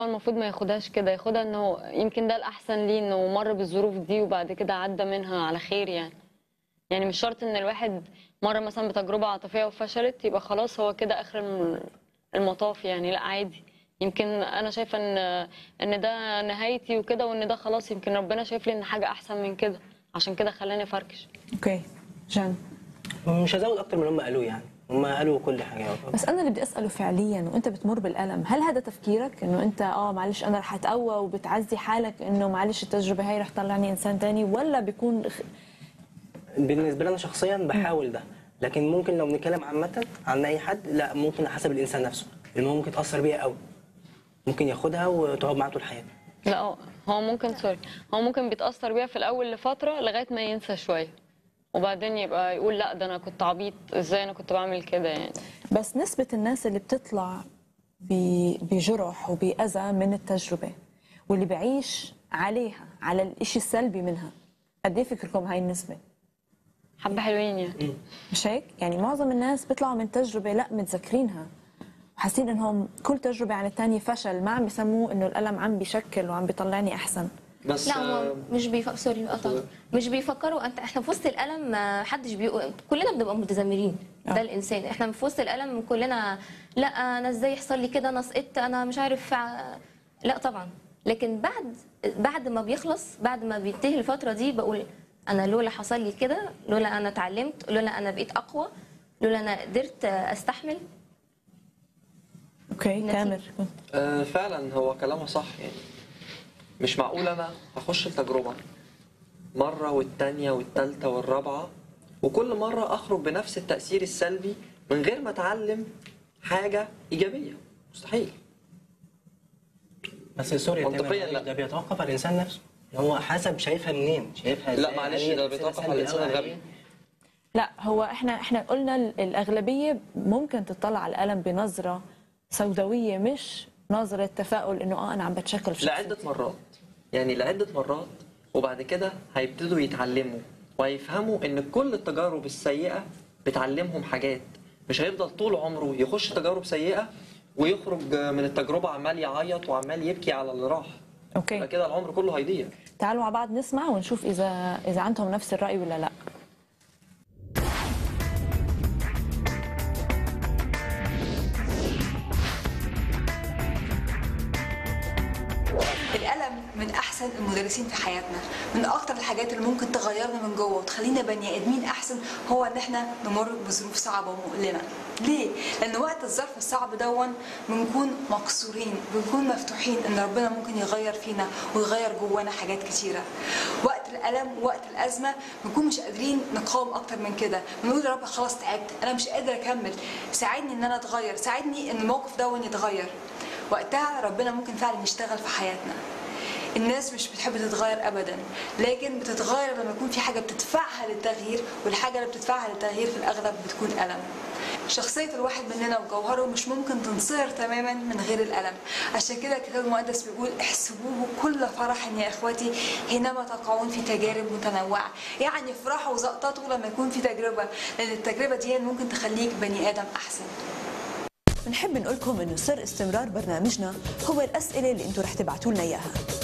هو المفروض ما ياخدهاش كده ياخدها انه يمكن ده الاحسن ليه انه مر بالظروف دي وبعد كده عدى منها على خير يعني يعني مش شرط ان الواحد مر مثلا بتجربه عاطفيه وفشلت يبقى خلاص هو كده اخر الم- المطاف يعني لا عادي يمكن انا شايفه ان ان ده نهايتي وكده وان ده خلاص يمكن ربنا شايف لي ان حاجه احسن من كده عشان كده خلاني افركش اوكي جان مش هزود اكتر من اللي هم قالوه يعني هم قالوا كل حاجه بس انا اللي بدي اساله فعليا وانت بتمر بالالم هل هذا تفكيرك انه انت اه معلش انا رح اتقوى وبتعزي حالك انه معلش التجربه هاي رح تطلعني انسان تاني ولا بيكون خ- بالنسبه لي انا شخصيا بحاول ده لكن ممكن لو بنتكلم عامه عن اي حد لا ممكن حسب الانسان نفسه لان هو ممكن تاثر بيها قوي ممكن ياخدها وتقعد معاه طول حياته لا هو- هو ممكن سوري هو ممكن بيتاثر بيها في الاول لفتره لغايه ما ينسى شويه وبعدين يبقى يقول لا ده انا كنت عبيط ازاي انا كنت بعمل كده يعني بس نسبه الناس اللي بتطلع ب- بجرح وبأذى من التجربه واللي بعيش عليها على الإشي السلبي منها قد ايه فكركم هاي النسبه حبه حلوين يعني مش هيك؟ يعني معظم الناس بيطلعوا من تجربة لا متذكرينها حاسين انهم كل تجربة عن الثانية فشل ما عم بيسموه انه الألم عم بيشكل وعم بيطلعني أحسن بس لا هو آه، مش بيفكر سوري قطع مش بيفكروا انت احنا في وسط الالم ما حدش بيقول كلنا بنبقى متذمرين آه. ده الانسان احنا في وسط الالم كلنا لا انا ازاي يحصل لي كده انا سقطت انا مش عارف ع- لا طبعا لكن بعد بعد ما بيخلص بعد ما بينتهي الفتره دي بقول انا لولا حصل لي كده لولا انا اتعلمت لولا انا بقيت اقوى لولا انا قدرت استحمل اوكي نتيجة. تامر آه، فعلا هو كلامه صح يعني مش معقول انا هخش التجربه مره والتانيه والتالته والرابعه وكل مره اخرج بنفس التاثير السلبي من غير ما اتعلم حاجه ايجابيه مستحيل بس سوري يا تامر، منطقياً لا. ده بيتوقف على الانسان نفسه هو حسب شايفها منين شايفها لا إزاي؟ معلش هل ده هي بيتوقف سلبي على الانسان أوي الغبي عليه؟ لا هو احنا احنا قلنا ال- الأغلبية ممكن تطلع على الألم بنظرة سوداوية مش نظرة تفاؤل انه اه انا عم بتشكل في لعده شخصيتي. مرات يعني لعده مرات وبعد كده هيبتدوا يتعلموا وهيفهموا ان كل التجارب السيئه بتعلمهم حاجات مش هيفضل طول عمره يخش تجارب سيئه ويخرج من التجربه عمال يعيط وعمال يبكي على اللي راح اوكي يبقى كده العمر كله هيضيع تعالوا مع بعض نسمع ونشوف اذا اذا عندهم نفس الرأي ولا لا الألم من أحسن المدرسين في حياتنا من أكتر الحاجات اللي ممكن تغيرنا من جوه وتخلينا بني آدمين أحسن هو إن إحنا نمر بظروف صعبة ومؤلمة ليه؟ لأن وقت الظرف الصعب دون بنكون مكسورين بنكون مفتوحين إن ربنا ممكن يغير فينا ويغير جوانا حاجات كتيرة وقت الألم وقت الأزمة بنكون مش قادرين نقاوم أكتر من كده بنقول يا رب خلاص تعبت أنا مش قادر أكمل ساعدني إن أنا أتغير ساعدني إن الموقف دون يتغير وقتها ربنا ممكن فعلا يشتغل في حياتنا الناس مش بتحب تتغير ابدا لكن بتتغير لما يكون في حاجه بتدفعها للتغيير والحاجه اللي بتدفعها للتغيير في الاغلب بتكون الم شخصية الواحد مننا وجوهره مش ممكن تنصهر تماما من غير الألم عشان كده الكتاب المقدس بيقول احسبوه كل فرح يا إخوتي حينما تقعون في تجارب متنوعة يعني افرحوا وزقططوا لما يكون في تجربة لأن التجربة دي ممكن تخليك بني آدم أحسن بنحب نقول لكم انه سر استمرار برنامجنا هو الاسئله اللي انتم رح تبعتوا لنا اياها